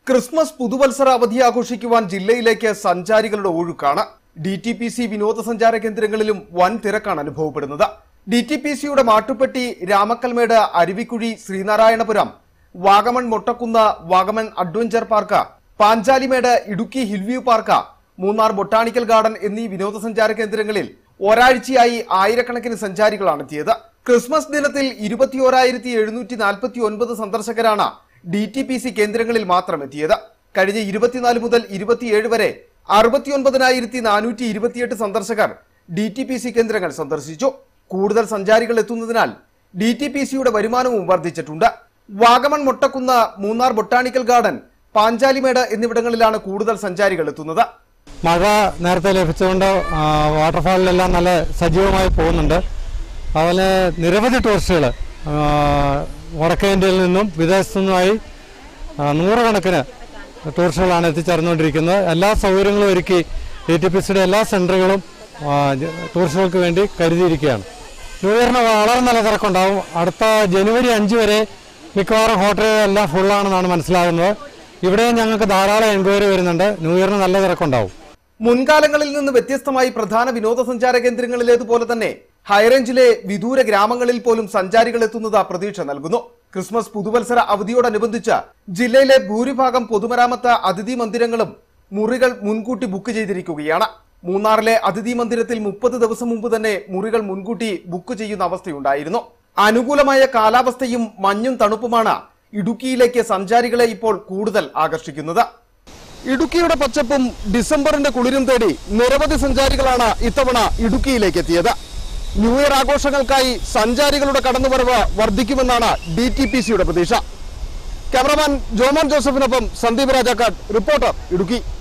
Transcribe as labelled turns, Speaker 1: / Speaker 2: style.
Speaker 1: Christmas പുതുവത്സര അവധി ആഘോഷിക്കുവാൻ ജില്ലയിലേക്ക് സഞ്ചാരികളുടെ ഒഴുക്കാണ് ഡി ടി പി സി വിനോദസഞ്ചാര കേന്ദ്രങ്ങളിലും വൻ തിരക്കാണ് അനുഭവപ്പെടുന്നത് ഡി ടി പി സിയുടെ Mattupetty Ramakkalmedu Aruvikkuzhi Sreenarayanapuram Vagamon Mottakunnu Vagamon adventure park Panchalimedu Idukki hill view park Munnar botanical garden എന്നീ വിനോദസഞ്ചാര കേന്ദ്രങ്ങളിൽ ഒരാഴ്ചയായി ആയിരക്കണക്കിന് സഞ്ചാരികളാണ് എത്തിയത് ക്രിസ്മസ് ദിനത്തിൽ ഇരുപത്തിയോരായിരത്തി എഴുന്നൂറ്റി നാൽപ്പത്തി ഒൻപത് സന്ദർശകരാണ് ഡി ടി പി സി കേന്ദ്രങ്ങളിൽ മാത്രം എത്തിയത് കഴിഞ്ഞ ഇരുപത്തിനാല് മുതൽ ഇരുപത്തിയേഴ് വരെ അറുപത്തിയൊൻപതിനായിരത്തി നാനൂറ്റി ഇരുപത്തിയെട്ട് സന്ദർശകർ ഡി ടി പി സി കേന്ദ്രങ്ങൾ സന്ദർശിച്ചു കൂടുതൽ സഞ്ചാരികൾ എത്തുന്നതിനാൽ ഡി ടി പി സിയുടെ വരുമാനവും വർദ്ധിച്ചിട്ടുണ്ട് വാഗമൺ മൊട്ടക്കുന്ന് മൂന്നാർ ബൊട്ടാണിക്കൽ ഗാർഡൻ പാഞ്ചാലിമേട് എന്നിവിടങ്ങളിലാണ് കൂടുതൽ സഞ്ചാരികൾ എത്തുന്നത്
Speaker 2: മഴ നേരത്തെ ലഭിച്ചുകൊണ്ട് ആ, വാട്ടർഫാളിലെല്ലാം നല്ല സജീവമായി പോകുന്നുണ്ട് അതുപോലെ നിരവധി ടൂറിസ്റ്റുകൾ വടക്കേ ഇന്ത്യയിൽ നിന്നും വിദേശത്തു നിന്നുമായി ആ, നൂറുകണക്കിന് ടൂറിസ്റ്റുകളാണ് എത്തിച്ചേർന്നുകൊണ്ടിരിക്കുന്നത് എല്ലാ സൗകര്യങ്ങളും ഒരുക്കി ഡി ടി പി സിയുടെ എല്ലാ സെൻറ്ററുകളും ആ, ജ- ടൂറിസ്റ്റുകൾക്ക് വേണ്ടി കരുതിയിരിക്കുകയാണ് ന്യൂ ഇയറിന് വളരെ നല്ല തിരക്കുണ്ടാവും അടുത്ത ജനുവരി അഞ്ച് വരെ മിക്കവാറും ഹോട്ടലുകളെല്ലാം ഫുള്ളാണെന്നാണ് മനസ്സിലാകുന്നത് ഇവിടെ ഞങ്ങൾക്ക് ധാരാളം എൻക്വയറി വരുന്നുണ്ട് ന്യൂ ഇയറിന് നല്ല തിരക്കുണ്ടാവും
Speaker 1: മുൻകാലങ്ങളിൽ നിന്ന് വ്യത്യസ്തമായി പ്രധാന വിനോദസഞ്ചാര കേന്ദ്രങ്ങളിലേതുപോലെ തന്നെ ഹൈറേഞ്ചിലെ വിദൂര ഗ്രാമങ്ങളിൽ പോലും സഞ്ചാരികൾ എത്തുന്നത് പ്രതീക്ഷ നൽകുന്നു ക്രിസ്മസ് പുതുവത്സര അവധിയോടനുബന്ധിച്ച് ജില്ലയിലെ ഭൂരിഭാഗം പൊതുമരാമത്ത് അതിഥി മന്ദിരങ്ങളും മുറികൾ മുൻകൂട്ടി ബുക്ക് ചെയ്തിരിക്കുകയാണ് മൂന്നാറിലെ അതിഥി മന്ദിരത്തിൽ മുപ്പത് ദിവസം മുമ്പ് തന്നെ മുറികൾ മുൻകൂട്ടി ബുക്ക് ചെയ്യുന്ന അവസ്ഥയുണ്ടായിരുന്നു അനുകൂലമായ കാലാവസ്ഥയും മഞ്ഞും തണുപ്പുമാണ് ഇടുക്കിയിലേക്ക് സഞ്ചാരികളെ ഇപ്പോൾ കൂടുതൽ ആകർഷിക്കുന്നത് ഇടുക്കിയുടെ പച്ചപ്പും ഡിസംബറിന്റെ കുളിരും തേടി നിരവധി സഞ്ചാരികളാണ് ഇത്തവണ ഇടുക്കിയിലേക്ക് എത്തിയത് ന്യൂ ഇയർ ആഘോഷങ്ങൾക്കായി സഞ്ചാരികളുടെ കടന്നുവരവ് വർദ്ധിക്കുമെന്നാണ് ഡി ടി പി സിയുടെ പ്രതീക്ഷ ക്യാമറമാൻ ജോമോൻ ജോസഫിനൊപ്പം സന്ദീപ് രാജാക്കാട് റിപ്പോർട്ടർ ഇടുക്കി